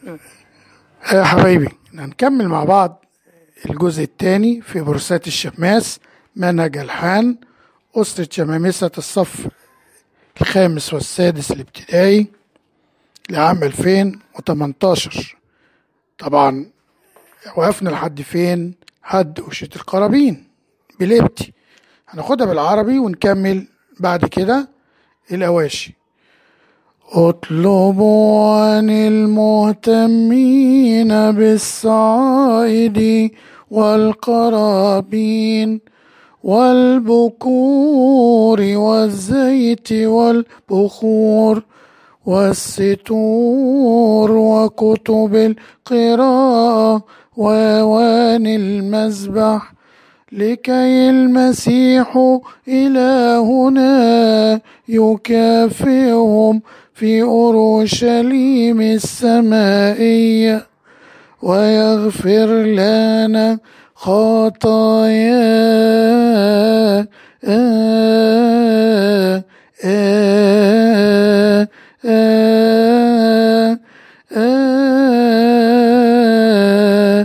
يا حبايبي هنكمل مع بعض الجزء الثاني في بورسات الشماس منهج ألحان أسرة شمامسة الصف الخامس والسادس الابتدائي لعام 2018 طبعا وقفنا لحد فين حد أشية القرابين بالابتي هناخدها بالعربي ونكمل بعد كده الأواشي اطلبوا عن المهتمين بالصعائد والقرابين والبكور والزيت والبخور والستور وكتب القراءة وأوان المذبح لكي المسيح إلهنا يكافئهم في أورشليم السمائية ويغفر لنا خطايا آه آه آه آه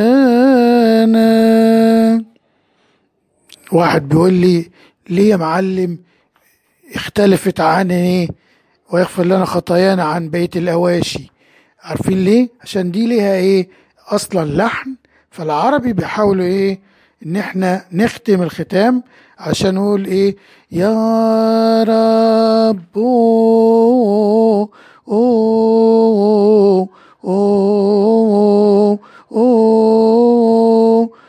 أنا واحد بيقول لي ليه يا معلم اختلفت عن ايه ويغفر لنا خطايانا عن بيت الأواشي عارفين ليه عشان دي ليها ايه اصلا لحن فالعربي بيحاولوا ايه ان احنا نختم الختام عشان نقول ايه يا رب أوه أوه أوه أوه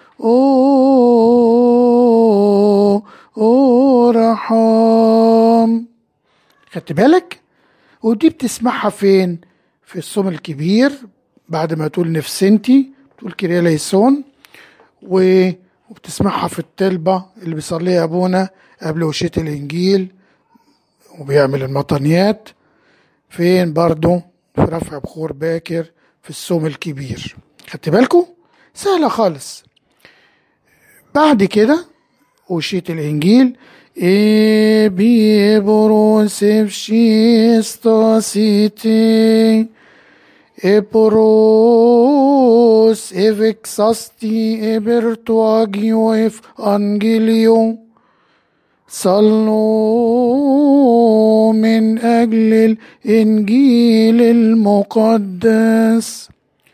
أوه أوه رحم خدت بالك ودي بتسمعها فين في الصوم الكبير بعد ما تقول نفسنتي تقول كريا ليسون و وبتسمعها في التلبة اللي بيصليها أبونا قبل وشية الإنجيل وبيعمل المطنيات فين برضو في رفع بخور باكر في الصوم الكبير خدت بالكم سهلة خالص بعد كده وشية الإنجيل إيه بيبروس فشيستاسيتي إبروس إفكساستي إبرتواجيو إف أنجيليو صلوا من أجل الإنجيل المقدس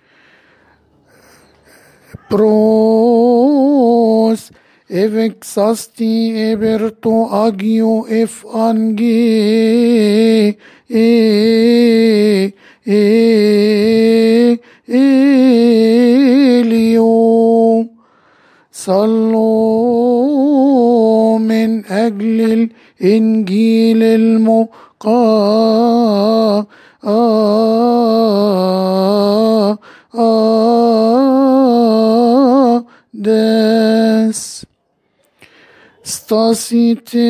بروس إفكساستي إبرتو أجيو إف أنجي إيه إيه إليو صلوا من أجل الإنجيل المقا آه آه دس stasite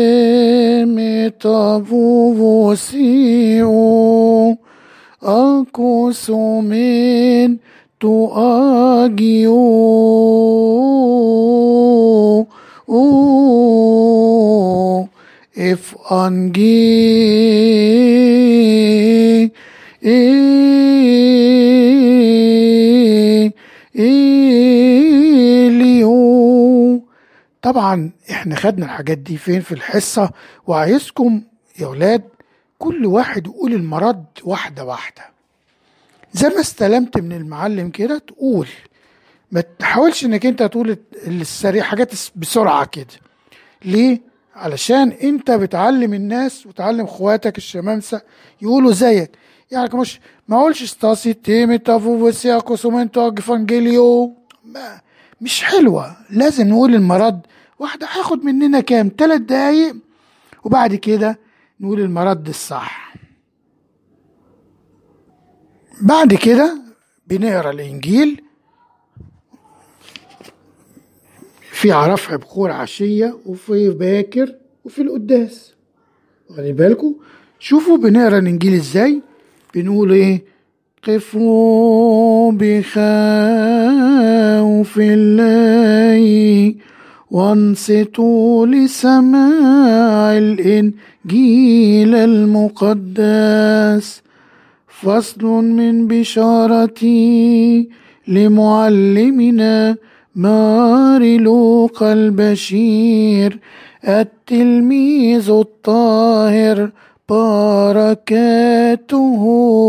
metavovosio acosomen tu agio o if angi e إليو طبعا احنا خدنا الحاجات دي فين في الحصة وعايزكم يا ولاد كل واحد يقول المرض واحدة واحدة زي ما استلمت من المعلم كده تقول ما تحاولش انك انت تقول السريع حاجات بسرعة كده ليه؟ علشان انت بتعلم الناس وتعلم اخواتك الشمامسة يقولوا زيك يعني مش ما اقولش ستاسي تيمي تافو وسياكو سومنتو اجفانجيليو ما مش حلوة لازم نقول المرض واحدة هياخد مننا كام تلات دقايق وبعد كده نقول المرض الصح بعد كده بنقرا الانجيل في رفع بخور عشية وفي باكر وفي القداس واخدين بالكم شوفوا بنقرا الانجيل ازاي بنقول ايه قفوا بخوف الله وانصتوا لسماع الإنجيل المقدس فصل من بشارتي لمعلمنا مار لوقا البشير التلميذ الطاهر بركاته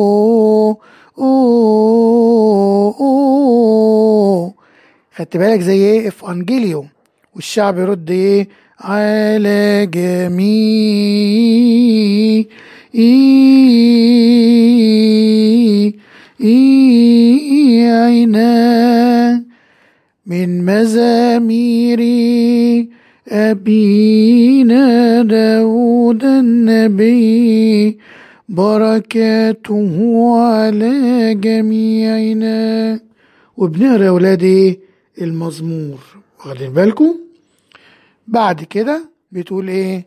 أوه أوه خدت بالك زي ايه في انجيليو والشعب يرد ايه على جميع عينا من مزامير أبينا داود النبي بركاته على جميعنا وبنقرا يا ولادي المزمور واخدين بالكم بعد كده بتقول ايه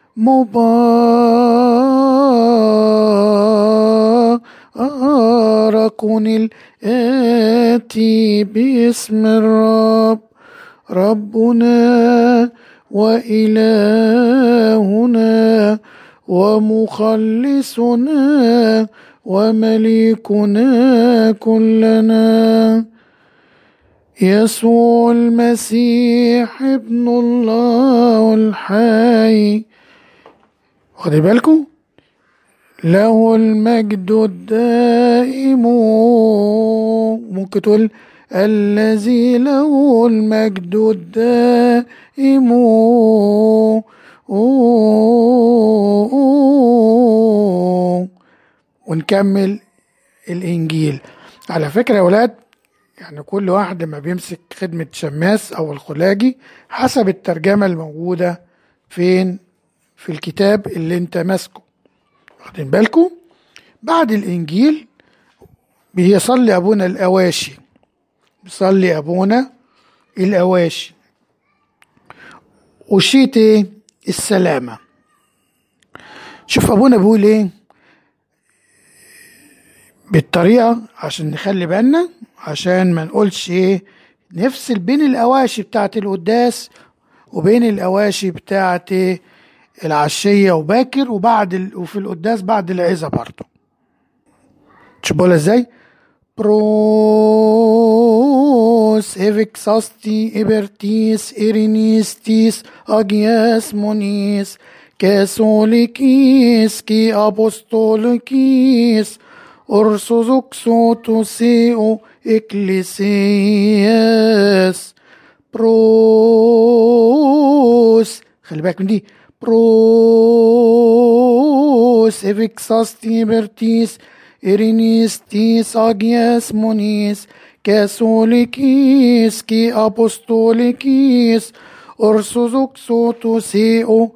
مبارك الآتي باسم الرب ربنا وإلهنا ومخلصنا ومليكنا كلنا يسوع المسيح ابن الله الحي واخدين بالكم له المجد الدائم ممكن تقول الذي له المجد الدائم ونكمل الإنجيل على فكرة يا ولاد يعني كل واحد ما بيمسك خدمة شماس أو الخلاجي حسب الترجمة الموجودة فين في الكتاب اللي انت ماسكه واخدين بالكم بعد الإنجيل بيصلي أبونا الأواشي بيصلي أبونا الأواشي وشيت ايه السلامة شوف أبونا بيقول ايه بالطريقة عشان نخلي بالنا عشان ما نقولش ايه نفصل بين الأواشي بتاعت القداس وبين الأواشي بتاعت إيه العشية وباكر وبعد ال... وفي القداس بعد العزة برضه تشوفوا ازاي بروس إفكساستي إبرتيس إرينيستيس أجياس مونيس كاثوليكيس كي أبوستوليكيس أرثوذكسو توسيو إكليسياس بروس خلي بالك من دي بروس إفكساستي إبرتيس إرينيستيس أجياس مونيس كاثوليكيس كي أبوستوليكيس أرثوذكسو توسيو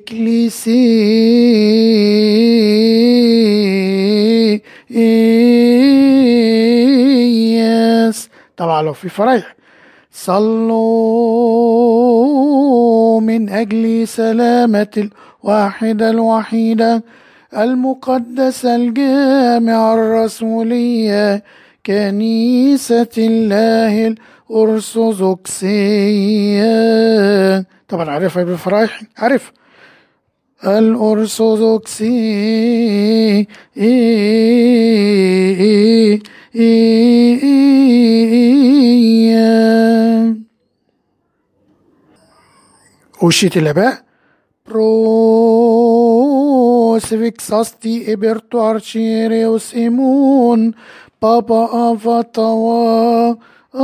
إكليسياس طبعا لو في فرايح صلوا من أجل سلامة الواحدة الوحيدة المقدسة الجامعة الرسولية كنيسة الله الأرثوذكسية طبعا عارفها ابن فرايح عارف الأرثوذكسي وشيت الآباء بروسفيكساستي إبرتو أرشيريوس إيمون بابا أفاتوا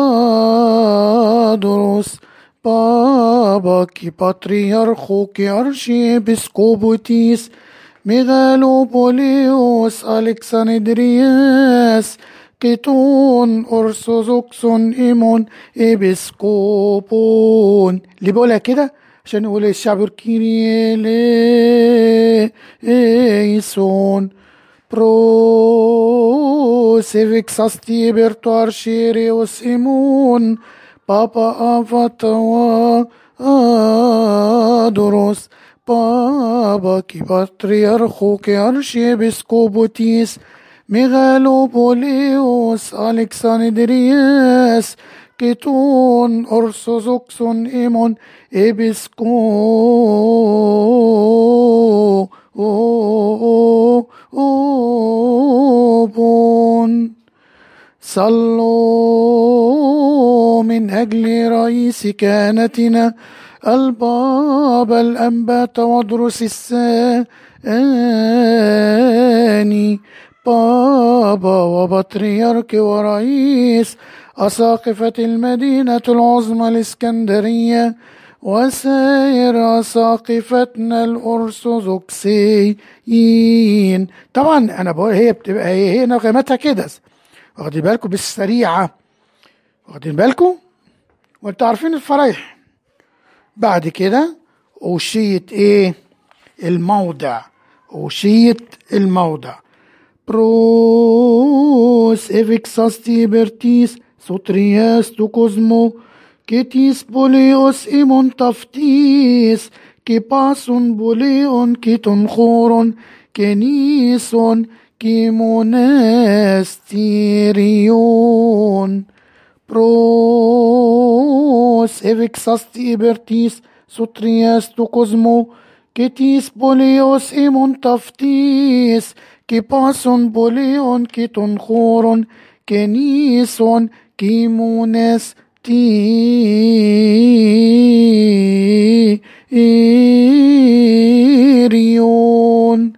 آدروس بابا كي باتريارخو كي أرشي بسكوبوتيس ميغالوبوليوس ألكسندرياس كيتون أرثوذكسون إيمون إبسكوبون اللي بقولها كده عشان يقول الشعب كيريلي إيسون برو سيفيك ساستي برتو أرشيريوس إيمون بابا أفاتوا آدروس بابا كي باتريارخو كي أرشي بسكوبوتيس ميغالوبوليوس ألكسندرياس كيتون أرثوذكسون إيمون إبسكو أوبون صلوا من أجل رئيس كهنتنا البابا الأنبات ودرس الثاني بابا وبطريرك ورئيس أساقفة المدينة العظمى الإسكندرية وسائر أساقفتنا الأرثوذكسيين طبعا أنا بقول هي بتبقى هي هنا قيمتها كده واخدين بالكم بالسريعة واخدين بالكم وانتوا عارفين الفرايح بعد كده أوشية إيه الموضع أوشية الموضع بروس إفكساس تيبرتيس سوترياس تو كوزمو كيتيس بوليوس إيمون تفتيس كيباسون بوليون كيتون خورون كنيسون كيمونستيريون بروس إفكساس تيبرتيس سوترياس تو كوزمو كيتيس بوليوس إيمون تفتيس كيباسون بوليون كيتون خورون كنيسون كيمونس تيريون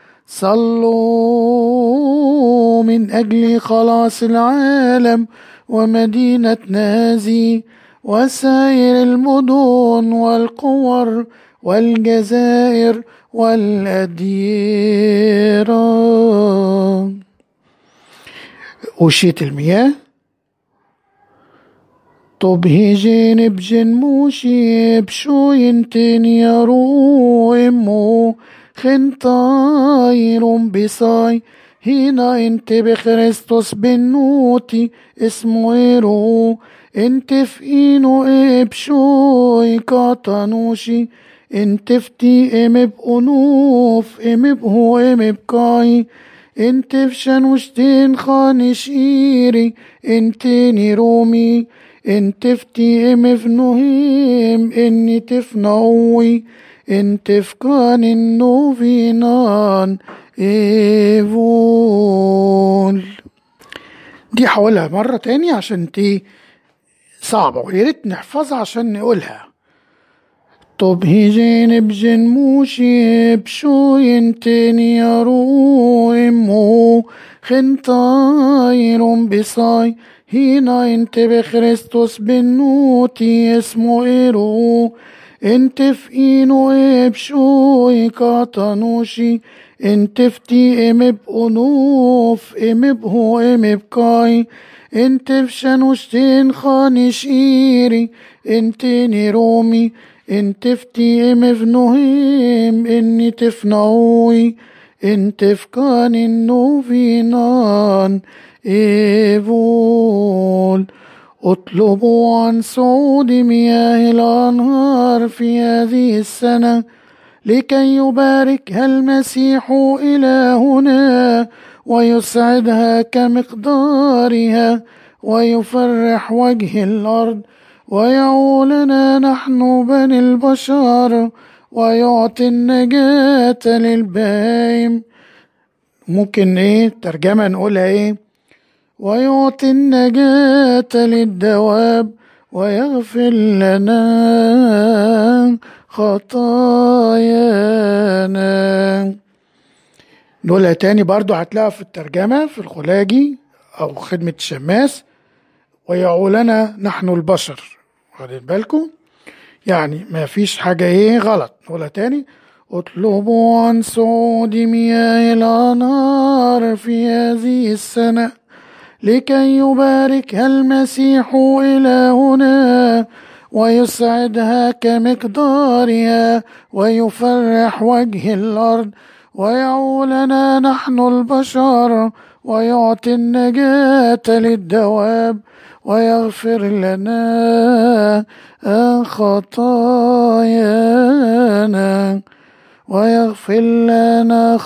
صلوا من أجل خلاص العالم ومدينة نازي وسائر المدن والقور والجزائر والأديرة وشيت المياه طب هيجين بجن موشي بشو ينتين يارو امو خنطاير بصاي هنا انت بخريستوس بنوتي اسمه ايرو انت في اينو ابشوي كاتانوشي انت فتي ام بأنوف ام بهو ام بكاي انت في شنوشتين خانش ايري انت نيرومي انت فتي ام في نوهيم اني تفنوي انت في كان النوفينان ايفول دي حاولها مرة تاني عشان تي صعبة ويا ريت نحفظها عشان نقولها طب هيجين بجن موشي بشو ينتني يارو امو خنطاير بصاي هنا انت بخريستوس بنوتي اسمه ايرو انت في اينو ابشو يكاتانوشي انت فتي ام بأنوف ام بهو ام بكاي انت في شنوشتين خانش ايري انت نيرومي انت فتي ام في نوهيم اني تفنوي انت في كان النوفينان ايفول اطلبوا عن صعود مياه الانهار في هذه السنه لكي يباركها المسيح إلهنا ويسعدها كمقدارها ويفرح وجه الأرض ويعولنا نحن بني البشر ويعطي النجاة للبايم ممكن ايه ترجمة نقولها ايه ويعطي النجاة للدواب ويغفر لنا خطايانا نقولها تاني برضو هتلاقيها في الترجمة في الخلاجي أو خدمة الشماس ويعولنا نحن البشر واخدين بالكم يعني ما فيش حاجة ايه غلط نقولها تاني اطلبوا عن صعود مياه الأنهار في هذه السنة لكي يباركها المسيح إلهنا ويسعدها كمقدارها ويفرح وجه الأرض ويعولنا نحن البشر ويعطي النجاة للدواب ويغفر لنا خطايانا ويغفر لنا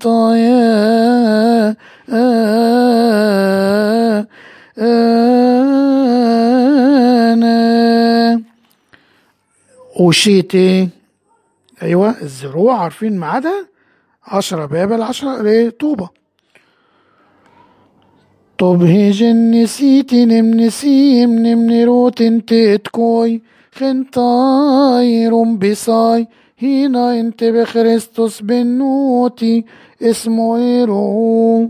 خطايانا وشيتي ايوه الزروع عارفين ميعادها عشرة بابل عشرة إيه طوبة طب هيجن نسيتي نم نسيم نم نروت انت اتكوي خنطاي رم بصاي هنا انت بخريستوس بنوتي اسمه ايرو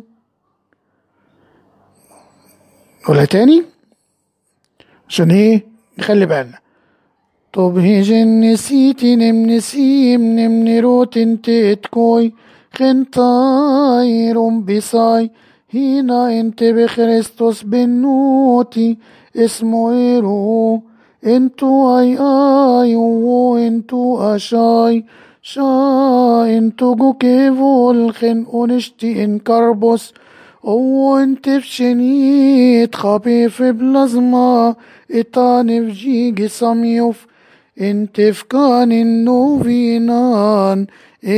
ولا تاني عشان ايه نخلي بالنا طب هيجن نسيتي نم نسيم نم نروت انت اتكوي خنطاي رم بصاي هنا انت بخريستوس بنوتي اسمه ايرو انتو اي اي وانتو اشاي شا انتو جو كيفول خن ونشتي ان كربوس او انت فشنيت خبيف بلازما اتاني في جيجي سميوف انت فكان النوفينان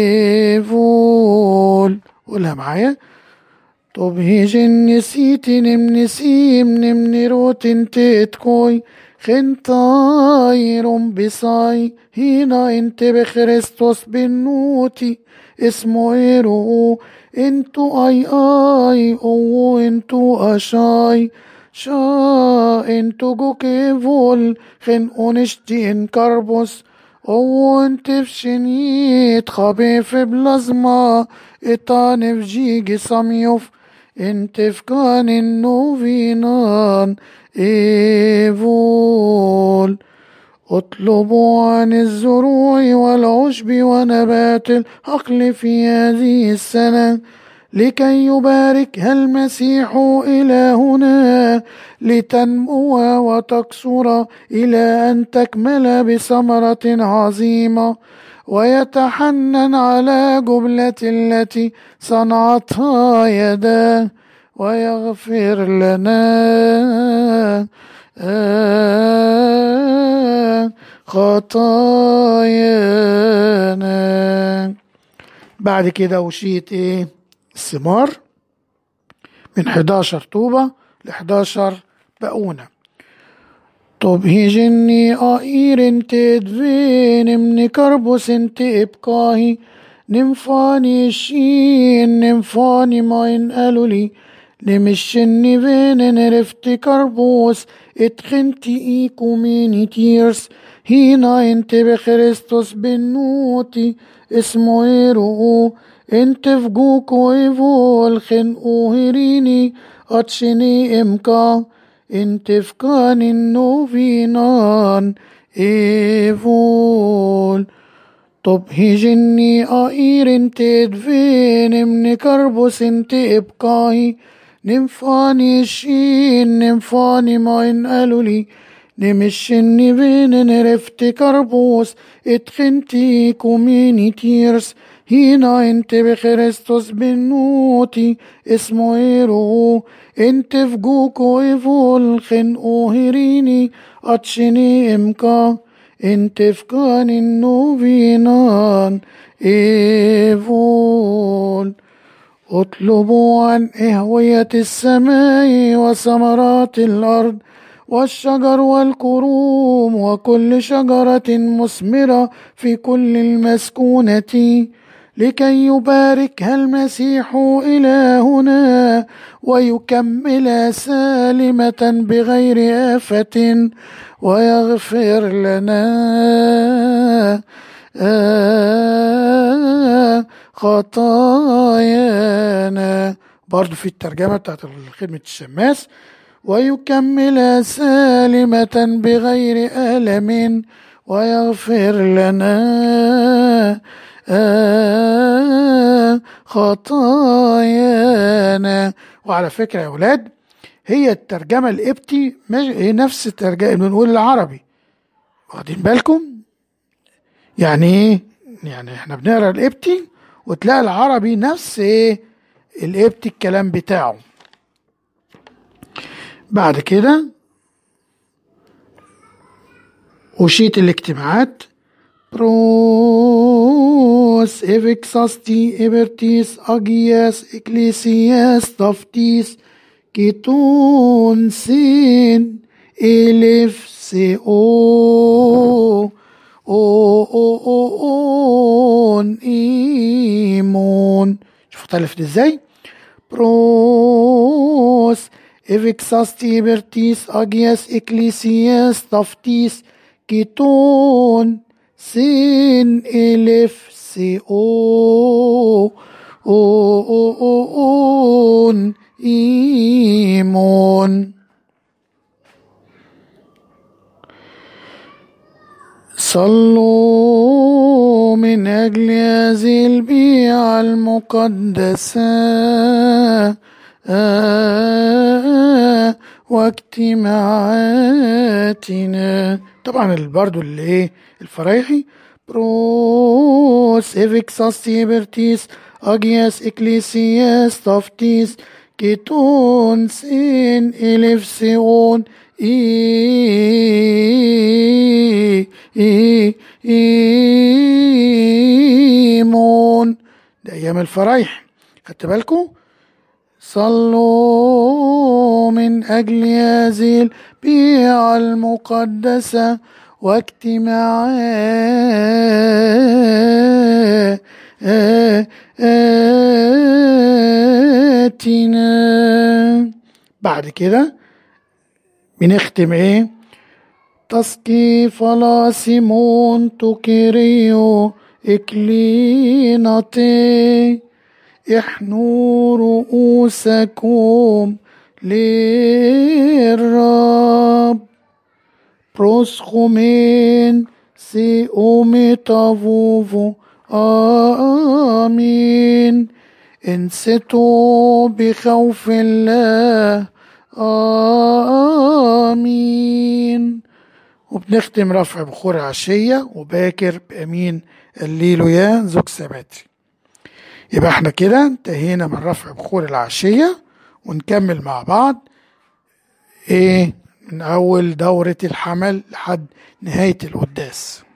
ايفول قولها معايا طب هيجن نسيتي نم نسيم نم نروت انت تكوي خنطاي رم بصاي هنا انت بخريستوس بنوتي اسمه ايرو انتو اي اي او انتو اشاي شا انتو جو كيفول خن اونشتي ان كربوس او انت فشنيت خبيف بلازما اتاني في جيجي سميوف انت فكان النوفينان ايفول اطلبوا عن الزروع والعشب ونبات الحقل في هذه السنة لكي يباركها المسيح إلى هنا لتنمو وتكسر إلى أن تكمل بثمرة عظيمة ويتحنن على جملة التي صنعتها يداه ويغفر لنا خطايانا بعد كده وشيت ايه الثمار من 11 طوبة ل 11 بقونة طب هيجني آئير انت دفين من كربوس انت ابقاهي نمفاني شين نمفاني ما ينقالوا لي نمشني فين نرفت كربوس اتخنتي ايكو ميني تيرس هنا انت بخريستوس بنوتي اسمه ايرو انت في جوكو ايفول خنقو هيريني اتشني امكا انت في كان النوفينان ايفول طب هيجني آئير انت دفين من كربوس انت ابقاي نمفاني شين نمفاني ما ينقالوا لي نمشني بين نرفت كربوس اتخنتي كوميني تيرس هنا انت بخريستوس بنوتي اسمه ايرو انت في جوكو ايفول خنقو هيريني اتشني امكا انت في كان النوفينان ايفول اطلبوا عن اهوية السماء وثمرات الارض والشجر والكروم وكل شجرة مثمرة في كل المسكونة لكي يباركها المسيح إلى هنا ويكمل سالمة بغير آفة ويغفر لنا خطايانا برضو في الترجمة بتاعت خدمة الشماس ويكمل سالمة بغير ألم ويغفر لنا خطايانا وعلى فكرة يا أولاد هي الترجمة القبطي هي نفس الترجمة بنقول العربي واخدين بالكم يعني ايه يعني احنا بنقرا القبطي وتلاقي العربي نفس ايه القبطي الكلام بتاعه بعد كده وشيت الاجتماعات بروس إفكساستي إبرتيس أجياس إكليسياس تفتيس كيتون سين إلف سي أو او او او اون ايمون شوف اختلفت ازاي بروس افيكساس تيبرتيس اجياس اكليسياس تفتيس كيتون سين الف سي او او او او اون ايمون صلوا من أجل هذه البيعة المقدسة واجتماعاتنا طبعا برضو اللي ايه الفرايحي بروس افيكساس تيبرتيس اجياس اكليسياس تفتيس كيتون سين الف سيون إي إي إيمون ده أيام الفرايح خدت بالكم صلوا من أجل هذه البيعة المقدسة واجتماعاتنا بعد كده بنختم ايه تسقي فلا سيمون توكيريو اكليناتي احنوا رؤوسكم للرب بروسخومين سي اوميتافوفو آمين انستوا بخوف الله آمين وبنختم رفع بخور العشية وباكر بأمين الليلويا زوج سباتي يبقى احنا كده انتهينا من رفع بخور العشية ونكمل مع بعض ايه من أول دورة الحمل لحد نهاية القداس